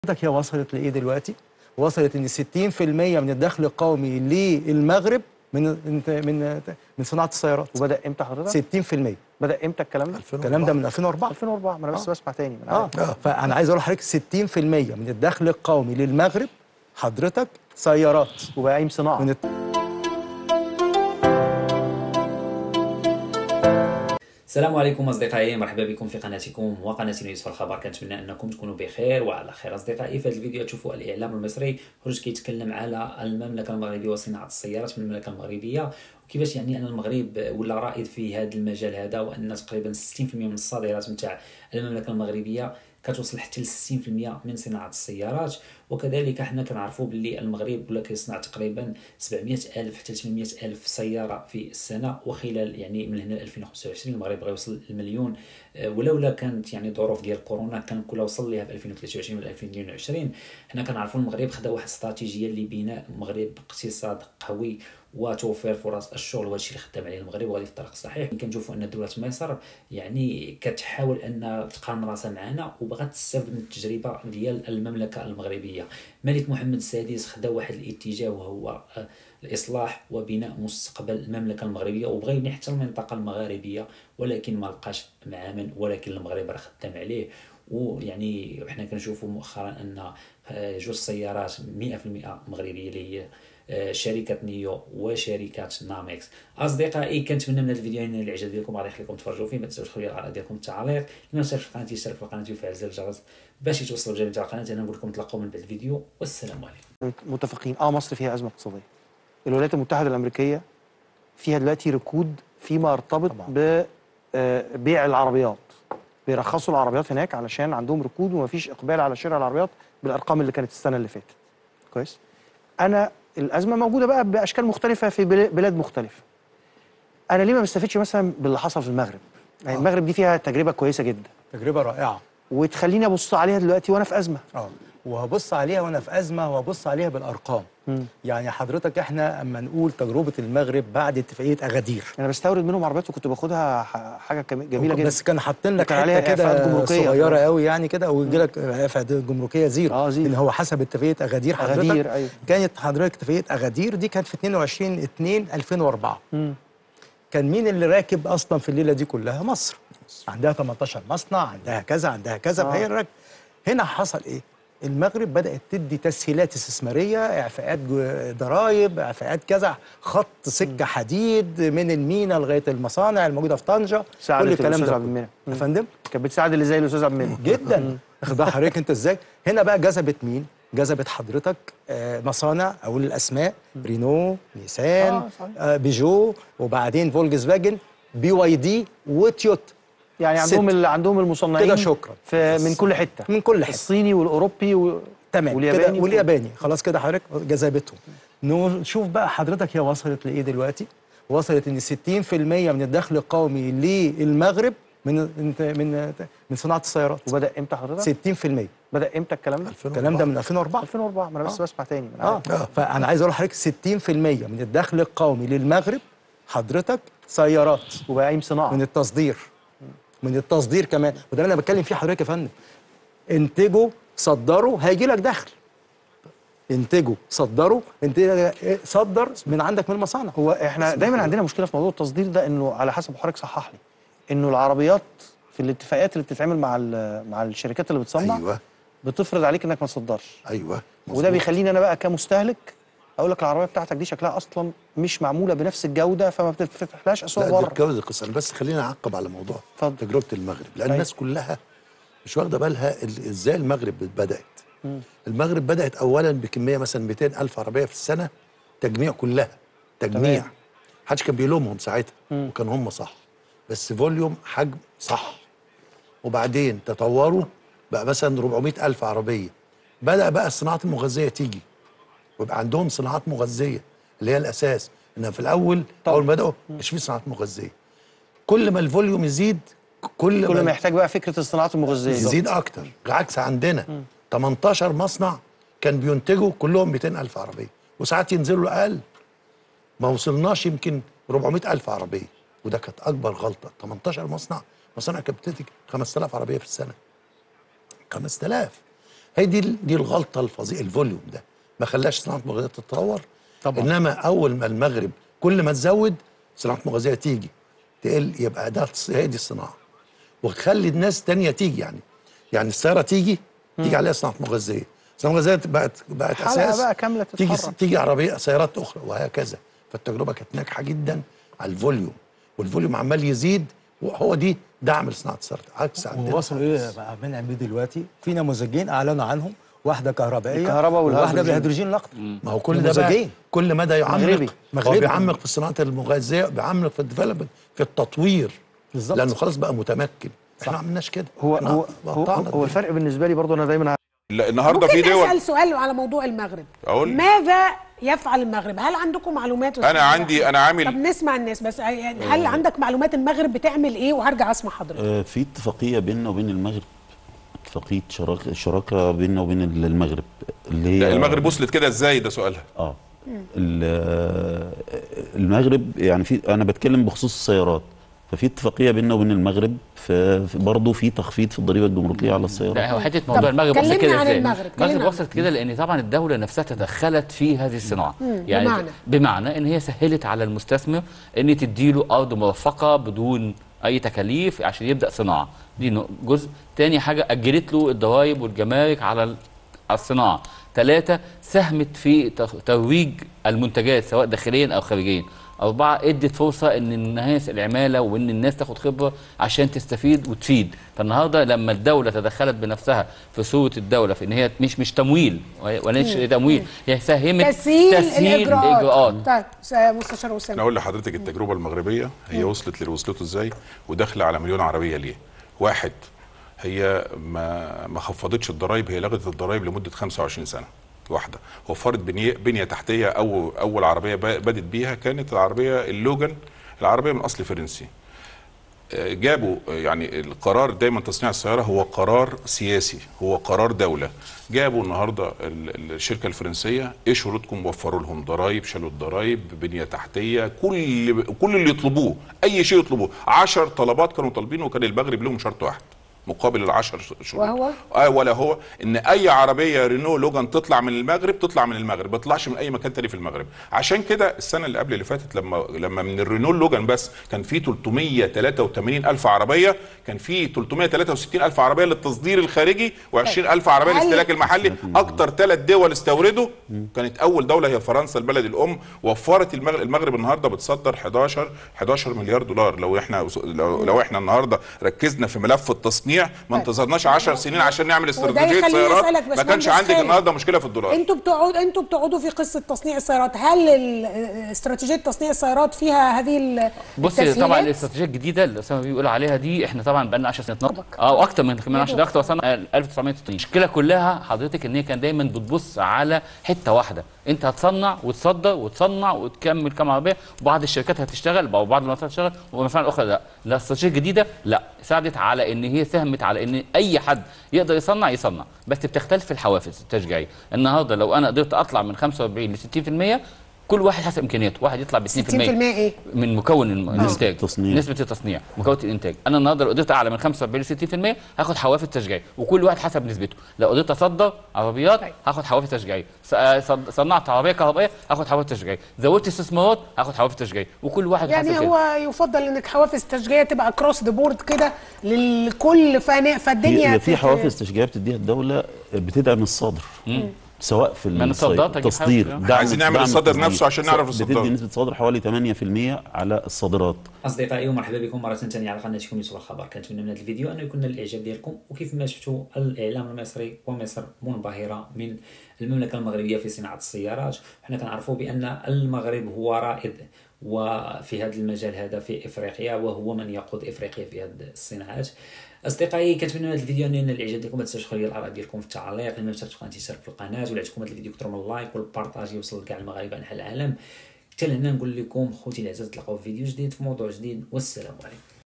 حضرتك هي وصلت لايه دلوقتي؟ وصلت ان 60% من الدخل القومي للمغرب من من من من صناعه السيارات وبدا امتى حضرتك 60% بدا امتى الكلام ده الكلام ده من 2004 2004 ما انا بس آه. بسمع تاني ما أنا اه عارف. فانا عايز اقول لحضرتك 60% من الدخل القومي للمغرب حضرتك سيارات وبقى قايم صناعه من الت... السلام عليكم اصدقائي مرحبا بكم في قناتكم وقناه يوسف الخبر كنتمنى انكم تكونوا بخير وعلى خير اصدقائي في هذا الفيديو تشوفوا الاعلام المصري خرج كيتكلم على المملكه المغربيه وصناعه السيارات في المملكه المغربيه وكيفاش يعني ان المغرب ولا رائد في هذا المجال هذا وان تقريبا 60% من الصادرات نتاع المملكه المغربيه كتوصل حتى ل 60% من صناعه السيارات وكذلك حنا كنعرفوا باللي المغرب ولا كيصنع تقريبا 700 الف حتى 800 الف سياره في السنه وخلال يعني من هنا ل 2025 المغرب بغى يوصل المليون آه، ولولا كانت يعني ظروف ديال كورونا كان كلها وصل ليها في 2023 ولا 2022 حنا كنعرفوا المغرب خدا واحد الاستراتيجيه لبناء مغرب اقتصاد قوي وتوفير فرص الشغل وهذا الشيء اللي خدام عليه المغرب وغادي في الطريق الصحيح كنشوفوا ان دوله مصر يعني كتحاول ان تقارن راسها معنا وبغات تستافد من التجربه ديال المملكه المغربيه الملك محمد السادس خدا واحد الاتجاه وهو آه، الاصلاح وبناء مستقبل المملكه المغربيه وبغى يبني حتى المنطقه المغاربيه ولكن ما لقاش مع من ولكن المغرب راه خدام عليه ويعني حنا كنشوفوا مؤخرا ان آه، جوج سيارات 100% مغربيه اللي هي آه، شركه نيو وشركه نامكس اصدقائي كنتمنى من هذا الفيديو ينال الاعجاب ديالكم غادي نخليكم تفرجوا فيه ما تنساوش تخليو الاراء ديالكم التعليق اللي ما مشاركش في القناه يشترك في القناه ويفعل زر الجرس باش يتوصلوا جميع تاع القناه انا نقول لكم تلقوا من بعد الفيديو والسلام عليكم متفقين اه مصر فيها ازمه اقتصاديه الولايات المتحده الامريكيه فيها دلوقتي ركود فيما يرتبط طبعاً. ببيع العربيات بيرخصوا العربيات هناك علشان عندهم ركود ومفيش اقبال على شراء العربيات بالارقام اللي كانت السنه اللي فاتت كويس انا الازمه موجوده بقى باشكال مختلفه في بل- بلاد مختلفه انا ليه ما بستفدش مثلا باللي حصل في المغرب يعني آه. المغرب دي فيها تجربه كويسه جدا تجربه رائعه وتخليني ابص عليها دلوقتي وانا في ازمه اه وهبص عليها وانا في ازمه وهبص عليها بالارقام مم. يعني حضرتك احنا اما نقول تجربه المغرب بعد اتفاقيه اغادير انا بستورد منهم عربيات وكنت باخدها ح- حاجه كم- جميله جدا بس كان حاطين لك وكان عليها حته إعفاءات كده جمركية صغيره كمان. قوي يعني كده ويجي لك اعفاءات جمركيه زيرو آه، زيرو. ان هو حسب اتفاقيه اغادير حضرتك أغادير، أيوة. كانت حضرتك اتفاقيه اغادير دي كانت في 22 2 2004 مم. كان مين اللي راكب اصلا في الليله دي كلها مصر عندها 18 مصنع عندها كذا عندها كذا آه. فهي الراكب هنا حصل ايه المغرب بدات تدي تسهيلات استثماريه اعفاءات جو- ضرائب اعفاءات كذا خط سكه حديد من المينا لغايه المصانع الموجوده في طنجه ساعدت كل الكلام الأستاذ ده عبد المنعم. يا فندم كانت بتساعد اللي زي الاستاذ عبد المنعم جدا واخد حضرتك انت ازاي هنا بقى جذبت مين جذبت حضرتك آه، مصانع اقول الاسماء رينو نيسان آه، صحيح. آه بيجو وبعدين فولكس فاجن بي واي دي وتويوتا يعني عندهم ست. ال- عندهم المصنعين كده شكرا. في بس. من كل حته من كل حته الصيني والاوروبي و... تمام والياباني كده والياباني خلاص كده حضرتك جذبتهم نشوف بقى حضرتك هي وصلت لايه دلوقتي وصلت ان 60% من الدخل القومي للمغرب من من من, من صناعه السيارات وبدا امتى حضرتك 60% بدا امتى الكلام ده الكلام ده من 2004 2004 ما انا بس آه. بسمع تاني ما أنا اه عارف. فانا عايز اقول لحضرتك 60% من الدخل القومي للمغرب حضرتك سيارات وبقى قايم صناعه من التصدير من التصدير كمان وده اللي انا بتكلم فيه حضرتك يا فندم انتجوا صدروا هيجي لك دخل انتجوا صدروا انت صدر من عندك من المصانع هو احنا دايما عندنا مشكله في موضوع التصدير ده انه على حسب حضرتك صحح لي انه العربيات في الاتفاقات اللي بتتعمل مع ال- مع الشركات اللي بتصنع ايوه بتفرض عليك انك ما تصدرش ايوه وده مظبوط. بيخليني انا بقى كمستهلك اقول لك العربيه بتاعتك دي شكلها اصلا مش معموله بنفس الجوده فما بتفتحلهاش اسواق لا دي بره الجوز القصه بس خلينا اعقب على موضوع اتفضل. تجربه المغرب لان أيوة. الناس كلها مش واخده بالها ال- ازاي المغرب بدات المغرب بدات اولا بكميه مثلا 200 الف عربيه في السنه تجميع كلها تجميع تمام. محدش كان بيلومهم ساعتها وكان هم صح بس فوليوم حجم صح وبعدين تطوروا بقى مثلا 400 الف عربيه بدا بقى الصناعات المغذيه تيجي ويبقى عندهم صناعات مغذيه اللي هي الاساس انها في الاول طبعا. اول ما بداوا مش في صناعات مغذيه كل ما الفوليوم يزيد كل, كل ما يحتاج بقى فكره الصناعات المغذيه يزيد اكتر عكس عندنا 18 مصنع كان بينتجوا كلهم 200 الف عربيه وساعات ينزلوا اقل ما وصلناش يمكن 400 الف عربيه وده كانت اكبر غلطه 18 مصنع مصانع كانت بتنتج 5000 عربيه في السنه 5000 هي دي دي الغلطه الفظيعه الفوليوم ده ما خلاش صناعه المغذيه تتطور طبعا. انما اول ما المغرب كل ما تزود صناعه المغذيه تيجي تقل يبقى ده هي دي الصناعه وتخلي الناس تانية تيجي يعني يعني السياره تيجي تيجي عليها صناعه مغذيه صناعه مغذيه بقت بقت حلقة اساس بقى كاملة تيجي تتحرك. تيجي عربيه سيارات اخرى وهكذا فالتجربه كانت ناجحه جدا على الفوليوم والفوليوم عمال يزيد وهو دي دعم لصناعه السيارات عكس عندنا ووصلوا ايه بقى منعم بيه دلوقتي في نموذجين اعلنوا عنهم واحده كهربائيه الكهرباء وواحده والهيدروجين. بالهيدروجين الاخضر ما هو كل ده بقى نموذجين. كل مدى يعمق مغربي. هو مغربي. بيعمق في الصناعه المغذيه بيعمق في الديفلوبمنت في التطوير بالظبط. لانه خلاص بقى متمكن احنا ما عملناش كده هو إحنا هو هو, قطعنا هو الدنيا. الفرق بالنسبه لي برضه انا دايما لا النهارده في ممكن دول اسال سؤال على موضوع المغرب أقول؟ ماذا يفعل المغرب هل عندكم معلومات أستاذ انا عندي انا طب عامل نسمع الناس بس يعني هل عندك معلومات المغرب بتعمل ايه وهرجع اسمع حضرتك آه، في اتفاقيه بيننا وبين المغرب اتفاقيه شراكه شراكه بيننا وبين المغرب اللي هي لا المغرب وصلت كده ازاي ده سؤالها اه ال- آه، المغرب يعني في انا بتكلم بخصوص السيارات ففي اتفاقيه بيننا وبين المغرب في في- برضه في تخفيض في الضريبه الجمركيه على لا السيارات هو حته موضوع المغرب وصل كلمني كده عن ازاي؟ المغرب، كلمني المغرب عن وصلت كده لان طبعا الدوله نفسها تدخلت في هذه الصناعه بمعنى؟ بمعنى ان هي سهلت على المستثمر ان تديله ارض مرفقه بدون اي تكاليف عشان يبدا صناعه دي نق- جزء تاني حاجه اجلت له الضرائب والجمارك على ال- على الصناعه ثلاثة ساهمت في تخ- ترويج المنتجات سواء داخليا او خارجيا أربعة ادت فرصة إن الناس العمالة وإن الناس تاخد خبرة عشان تستفيد وتفيد، فالنهاردة لما الدولة تدخلت بنفسها في صورة الدولة في إن هي مش مش تمويل ولا مش تمويل هي ساهمت تسهيل, تسهيل الاجراءات الإجراءات طيب س- مستشار وسام انا اقول لحضرتك التجربه المغربيه هي وصلت اللي وصلته ازاي وداخله على مليون عربيه ليه واحد هي ما ما خفضتش الضرايب هي لغت الضرايب لمده 25 سنه واحده وفرت بنيه بنيه تحتيه او اول عربيه ب- بدت بيها كانت العربيه اللوجان العربيه من اصل فرنسي آه، جابوا آه، يعني القرار دايما تصنيع السياره هو قرار سياسي هو قرار دوله جابوا النهارده ال- ال- الشركه الفرنسيه ايه شروطكم وفروا لهم ضرائب شالوا الضرائب بنيه تحتيه كل كل اللي يطلبوه اي شيء يطلبوه 10 طلبات كانوا طالبينه وكان المغرب لهم شرط واحد مقابل العشر شروط وهو؟ آه ولا هو ان اي عربيه رينو لوجان تطلع من المغرب تطلع من المغرب ما تطلعش من اي مكان تاني في المغرب عشان كده السنه اللي قبل اللي فاتت لما لما من الرينو لوجان بس كان في 383 الف عربيه كان في 363 الف عربيه للتصدير الخارجي و20 الف عربيه هل- للاستهلاك المحلي اكتر ثلاث دول استوردوا كانت اول دوله هي فرنسا البلد الام وفرت المغرب, المغرب النهارده بتصدر 11 11 مليار دولار لو احنا لو, لو احنا النهارده ركزنا في ملف التصنيع ما انتظرناش 10 سنين عشان نعمل استراتيجيه يخليني سيارات أسألك ما كانش باشمهندس عندك خالد. النهارده مشكله في الدولار انتوا بتقعدوا انتوا بتقعدوا في قصه تصنيع السيارات هل ال- استراتيجيه تصنيع السيارات فيها هذه ال- بصي طبعا التسهيلات؟ الاستراتيجيه الجديده اللي اسامه بيقول عليها دي احنا طبعا بقى لنا 10 سنين نطبق اه واكتر من كمان 10 ده اكتر وصلنا 1960 المشكله كلها حضرتك ان هي كان دايما بتبص على حته واحده انت هتصنع وتصدر وتصنع وتكمل كام عربيه وبعض الشركات هتشتغل او بعض المصانع هتشتغل والمصانع الاخرى لا لا الاستراتيجيه الجديده لا ساعدت على ان هي ساهمت على ان اي حد يقدر يصنع يصنع بس بتختلف في الحوافز التشجيعيه النهارده لو انا قدرت اطلع من 45 ل 60% كل واحد حسب امكانياته واحد يطلع ب 2% 60% ايه؟ من مكون الم- الانتاج التصنيع. نسبه التصنيع مكون الانتاج انا النهارده لو قدرت اعلى من 45 ل 60% هاخد حوافز تشجيعيه وكل واحد حسب نسبته لو قدرت اصدر عربيات طيب. هاخد حوافز تشجيعيه س- آه، صد- صنعت عربيه كهربائيه هاخد حوافز تشجيعيه زودت استثمارات هاخد حوافز تشجيعيه وكل واحد يعني حسب كده. هو يفضل انك حوافز تشجيعيه تبقى كروس ذا بورد كده للكل فانا فالدنيا في, في تت- حوافز تشجيعيه بتديها الدوله بتدعم الصادر سواء في ما أنا صدرت أجيب التصدير حاجة. دعم- عايزين نعمل دعم الصدر التصدير. نفسه عشان نعرف بتدي الصدار. نسبه صدر حوالي 8% على الصادرات اصدقائي ومرحبا بكم مره ثانيه على قناتكم يوسف الخبر كنتمنى من هذا الفيديو انه يكون نال الاعجاب ديالكم وكيف ما شفتوا الاعلام المصري ومصر منبهره من المملكه المغربيه في صناعه السيارات وحنا كنعرفوا بان المغرب هو رائد وفي هذا المجال هذا في افريقيا وهو من يقود افريقيا في هذه الصناعات اصدقائي كنتمنى من هذا الفيديو ان ينال الاعجاب ديالكم ما تنساوش تخليو الاراء ديالكم في التعليق لما تشاركوا الاشتراك في القناه ولا عجبكم هذا الفيديو كثروا من اللايك والبارطاج يوصل لكاع المغاربه انحاء العالم حتى لهنا نقول لكم خوتي العزاز تلقاو في فيديو جديد في موضوع جديد والسلام عليكم